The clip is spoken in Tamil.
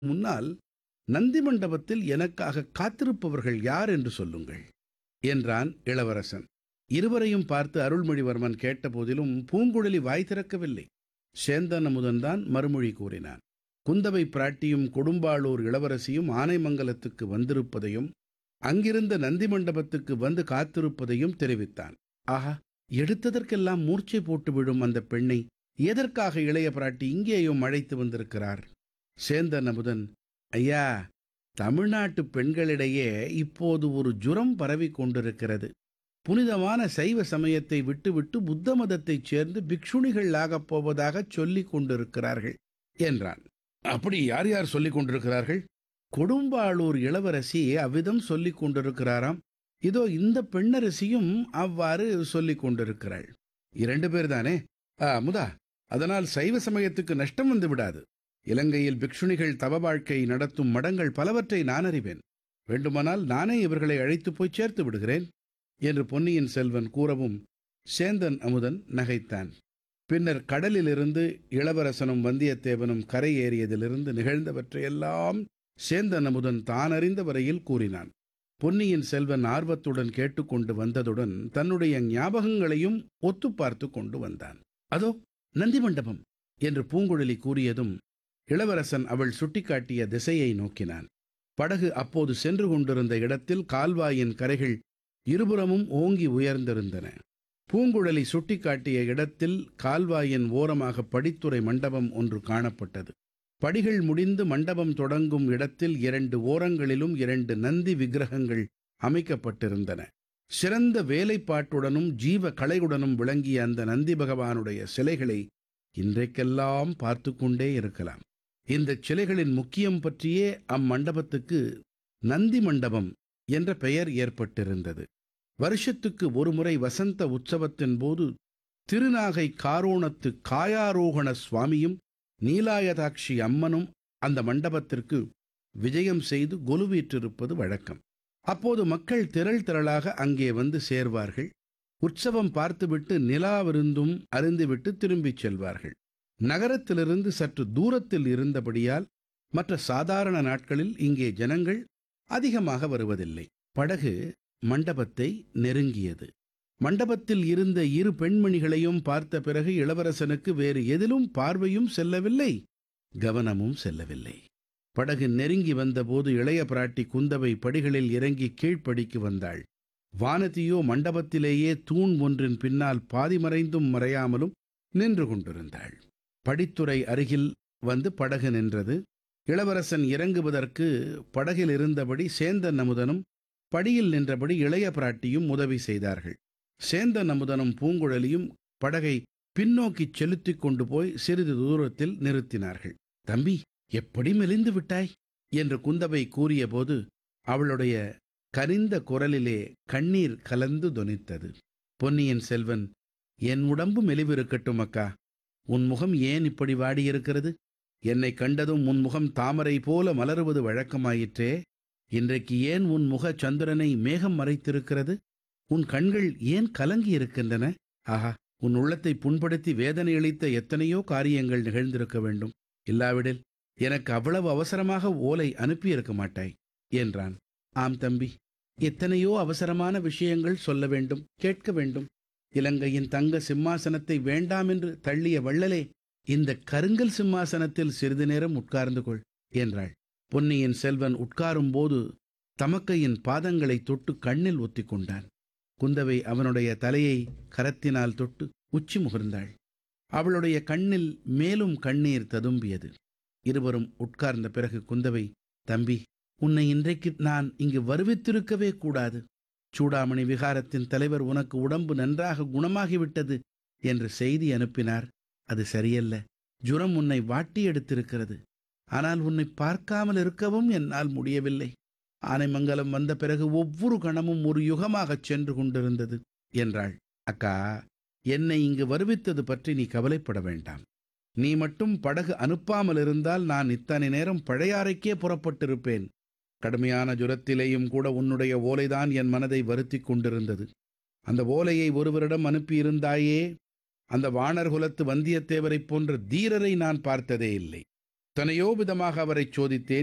முன்னால் நந்தி மண்டபத்தில் எனக்காக காத்திருப்பவர்கள் யார் என்று சொல்லுங்கள் என்றான் இளவரசன் இருவரையும் பார்த்து அருள்மொழிவர்மன் கேட்டபோதிலும் பூங்குழலி வாய் திறக்கவில்லை சேந்தன் அமுதன்தான் மறுமொழி கூறினான் குந்தவை பிராட்டியும் கொடும்பாளூர் இளவரசியும் ஆனைமங்கலத்துக்கு வந்திருப்பதையும் அங்கிருந்த நந்தி மண்டபத்துக்கு வந்து காத்திருப்பதையும் தெரிவித்தான் ஆஹா எடுத்ததற்கெல்லாம் மூர்ச்சை போட்டு விடும் அந்த பெண்ணை எதற்காக இளைய பிராட்டி இங்கேயும் அழைத்து வந்திருக்கிறார் சேந்தன் அமுதன் ஐயா தமிழ்நாட்டு பெண்களிடையே இப்போது ஒரு ஜுரம் பரவிக் கொண்டிருக்கிறது புனிதமான சைவ சமயத்தை விட்டுவிட்டு புத்த மதத்தைச் சேர்ந்து பிக்ஷுணிகள் ஆகப் போவதாகச் சொல்லிக் கொண்டிருக்கிறார்கள் என்றான் அப்படி யார் யார் சொல்லிக் கொண்டிருக்கிறார்கள் கொடும்பாளூர் இளவரசி அவ்விதம் சொல்லிக் கொண்டிருக்கிறாராம் இதோ இந்த பெண்ணரசியும் அவ்வாறு சொல்லிக் கொண்டிருக்கிறாள் இரண்டு பேர் தானே ஆ முதா அதனால் சைவ சமயத்துக்கு நஷ்டம் வந்து விடாது இலங்கையில் பிக்ஷுணிகள் தவ வாழ்க்கை நடத்தும் மடங்கள் பலவற்றை நான் அறிவேன் வேண்டுமானால் நானே இவர்களை அழைத்துப் போய் சேர்த்து விடுகிறேன் என்று பொன்னியின் செல்வன் கூறவும் சேந்தன் அமுதன் நகைத்தான் பின்னர் கடலிலிருந்து இளவரசனும் வந்தியத்தேவனும் கரை ஏறியதிலிருந்து நிகழ்ந்தவற்றையெல்லாம் சேந்தன் அமுதன் தான் அறிந்த வரையில் கூறினான் பொன்னியின் செல்வன் ஆர்வத்துடன் கேட்டுக்கொண்டு வந்ததுடன் தன்னுடைய ஞாபகங்களையும் ஒத்து பார்த்து கொண்டு வந்தான் அதோ நந்தி மண்டபம் என்று பூங்குழலி கூறியதும் இளவரசன் அவள் சுட்டிக்காட்டிய திசையை நோக்கினான் படகு அப்போது சென்று கொண்டிருந்த இடத்தில் கால்வாயின் கரைகள் இருபுறமும் ஓங்கி உயர்ந்திருந்தன பூங்குழலி சுட்டிக்காட்டிய இடத்தில் கால்வாயின் ஓரமாக படித்துறை மண்டபம் ஒன்று காணப்பட்டது படிகள் முடிந்து மண்டபம் தொடங்கும் இடத்தில் இரண்டு ஓரங்களிலும் இரண்டு நந்தி விக்கிரகங்கள் அமைக்கப்பட்டிருந்தன சிறந்த வேலைப்பாட்டுடனும் ஜீவ கலையுடனும் விளங்கிய அந்த நந்தி பகவானுடைய சிலைகளை இன்றைக்கெல்லாம் பார்த்து கொண்டே இருக்கலாம் இந்த சிலைகளின் முக்கியம் பற்றியே அம்மண்டபத்துக்கு நந்தி மண்டபம் என்ற பெயர் ஏற்பட்டிருந்தது வருஷத்துக்கு ஒருமுறை வசந்த உற்சவத்தின் போது திருநாகை காரோணத்து காயாரோகண சுவாமியும் நீலாயதாட்சி அம்மனும் அந்த மண்டபத்திற்கு விஜயம் செய்து கொலுவீற்றிருப்பது வழக்கம் அப்போது மக்கள் திரள் திரளாக அங்கே வந்து சேர்வார்கள் உற்சவம் பார்த்துவிட்டு நிலா விருந்தும் அருந்திவிட்டு திரும்பிச் செல்வார்கள் நகரத்திலிருந்து சற்று தூரத்தில் இருந்தபடியால் மற்ற சாதாரண நாட்களில் இங்கே ஜனங்கள் அதிகமாக வருவதில்லை படகு மண்டபத்தை நெருங்கியது மண்டபத்தில் இருந்த இரு பெண்மணிகளையும் பார்த்த பிறகு இளவரசனுக்கு வேறு எதிலும் பார்வையும் செல்லவில்லை கவனமும் செல்லவில்லை படகு நெருங்கி வந்தபோது இளைய பிராட்டி குந்தவை படிகளில் இறங்கி கீழ்ப்படிக்கு வந்தாள் வானதியோ மண்டபத்திலேயே தூண் ஒன்றின் பின்னால் பாதி மறைந்தும் மறையாமலும் நின்று கொண்டிருந்தாள் படித்துறை அருகில் வந்து படகு நின்றது இளவரசன் இறங்குவதற்கு படகில் இருந்தபடி சேந்தன் அமுதனும் படியில் நின்றபடி இளைய பிராட்டியும் உதவி செய்தார்கள் சேந்தன் அமுதனும் பூங்குழலியும் படகை பின்னோக்கிச் செலுத்திக் கொண்டு போய் சிறிது தூரத்தில் நிறுத்தினார்கள் தம்பி எப்படி மெலிந்து விட்டாய் என்று குந்தவை கூறியபோது அவளுடைய கனிந்த குரலிலே கண்ணீர் கலந்து தொனித்தது பொன்னியின் செல்வன் என் உடம்பு மெலிவிருக்கட்டும் அக்கா உன் முகம் ஏன் இப்படி வாடியிருக்கிறது என்னை கண்டதும் உன் முகம் தாமரை போல மலருவது வழக்கமாயிற்றே இன்றைக்கு ஏன் உன் முக சந்திரனை மேகம் மறைத்திருக்கிறது உன் கண்கள் ஏன் கலங்கி இருக்கின்றன ஆஹா உன் உள்ளத்தை புண்படுத்தி வேதனை அளித்த எத்தனையோ காரியங்கள் நிகழ்ந்திருக்க வேண்டும் இல்லாவிடில் எனக்கு அவ்வளவு அவசரமாக ஓலை அனுப்பியிருக்க மாட்டாய் என்றான் ஆம் தம்பி எத்தனையோ அவசரமான விஷயங்கள் சொல்ல வேண்டும் கேட்க வேண்டும் இலங்கையின் தங்க சிம்மாசனத்தை வேண்டாம் என்று தள்ளிய வள்ளலே இந்த கருங்கல் சிம்மாசனத்தில் சிறிது நேரம் உட்கார்ந்து கொள் என்றாள் பொன்னியின் செல்வன் உட்காரும் போது தமக்கையின் பாதங்களை தொட்டு கண்ணில் ஒத்திக் கொண்டான் குந்தவை அவனுடைய தலையை கரத்தினால் தொட்டு உச்சி முகர்ந்தாள் அவளுடைய கண்ணில் மேலும் கண்ணீர் ததும்பியது இருவரும் உட்கார்ந்த பிறகு குந்தவை தம்பி உன்னை இன்றைக்கு நான் இங்கு வருவித்திருக்கவே கூடாது சூடாமணி விகாரத்தின் தலைவர் உனக்கு உடம்பு நன்றாக குணமாகிவிட்டது என்று செய்தி அனுப்பினார் அது சரியல்ல ஜுரம் உன்னை வாட்டி எடுத்திருக்கிறது ஆனால் உன்னை பார்க்காமல் இருக்கவும் என்னால் முடியவில்லை ஆனைமங்கலம் வந்த பிறகு ஒவ்வொரு கணமும் ஒரு யுகமாகச் சென்று கொண்டிருந்தது என்றாள் அக்கா என்னை இங்கு வருவித்தது பற்றி நீ கவலைப்பட வேண்டாம் நீ மட்டும் படகு அனுப்பாமல் இருந்தால் நான் இத்தனை நேரம் பழையாறைக்கே புறப்பட்டிருப்பேன் கடுமையான ஜுரத்திலேயும் கூட உன்னுடைய ஓலைதான் என் மனதை வருத்திக் கொண்டிருந்தது அந்த ஓலையை ஒருவரிடம் அனுப்பியிருந்தாயே அந்த வாணர் குலத்து வந்தியத்தேவரைப் போன்ற தீரரை நான் பார்த்ததே இல்லை எத்தனையோ விதமாக அவரைச் சோதித்தேன்